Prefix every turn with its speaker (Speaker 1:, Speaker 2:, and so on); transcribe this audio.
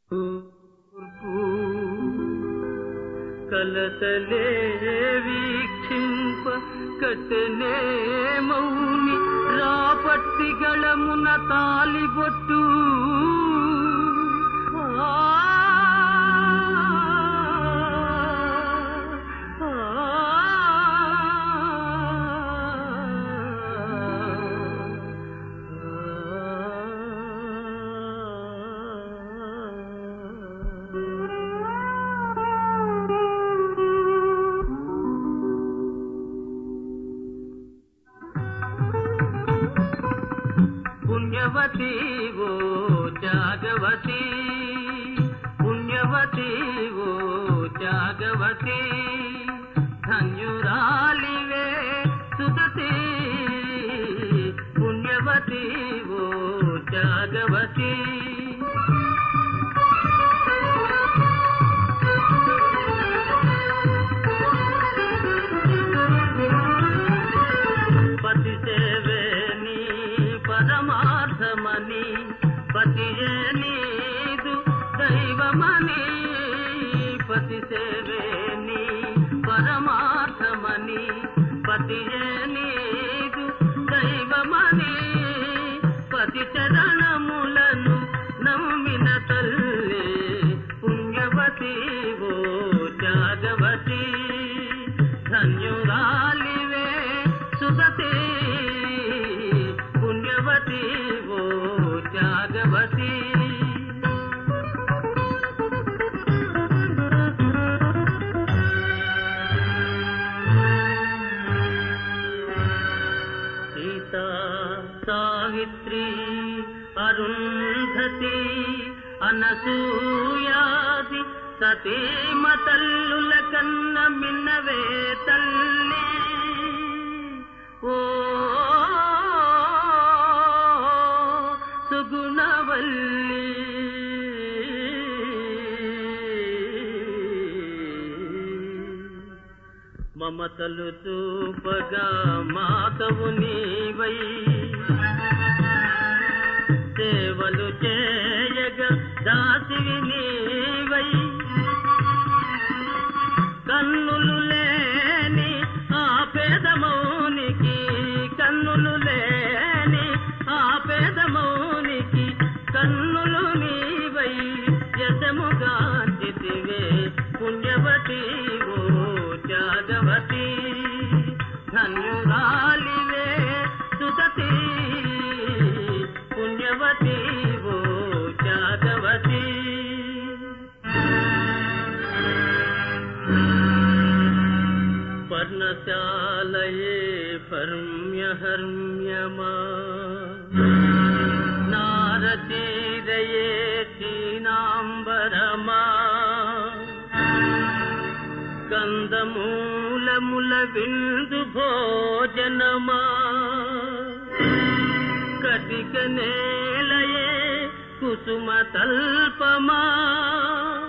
Speaker 1: కలతలే వీక్షింప కట్టెనే మౌని రాపట్టి గళమున తాలిబొట్టు ఆ, పుణ్యవతి ఓ జాగవతి పుణ్యవతి ఓ జాగవతి ధన్యురాలివే సుదతి పుణ్యవతి ఓ జాగవతి పతి సేవే నీ పరమార్థమని పతియే నీదు దైవమని పతి సేవే నీ పరమార్థమని పతియే నీదు దైవమని పతి చరణములను నమ్మిన తల్లి పుణ్యవతి ఓ జాగవతి ధన్యురాలివే సుగతి పుణ్యవతి ఓ జాగవతి సీతా సావిత్రి అరుంధతి అనసూయాది సతీమ తల్లుల కన్న మిన్నవే తల్లి ఓ సుగుణవల్లి మమతలు చూపగా మాతవు నీవై సేవలు చేయగా దాసివి నీవై కన్నులు లేని ఆ పేదమౌనికి కన్నులు లేని ఆ పేదమౌనికి కన్నులు నీవై యశముగా చితివే పుణ్యవతి ఓ జాగవతి ధన్యురాలివే సుగతి పుణ్యవతి ఓ జాగవతి పర్ణశాలయే పర్మ్యహర్మ్యమా నారచీరయే చీనాంబరమా కందమూలముల విందు భోజనమా కటిక నేలయే కుసుమ తల్పమా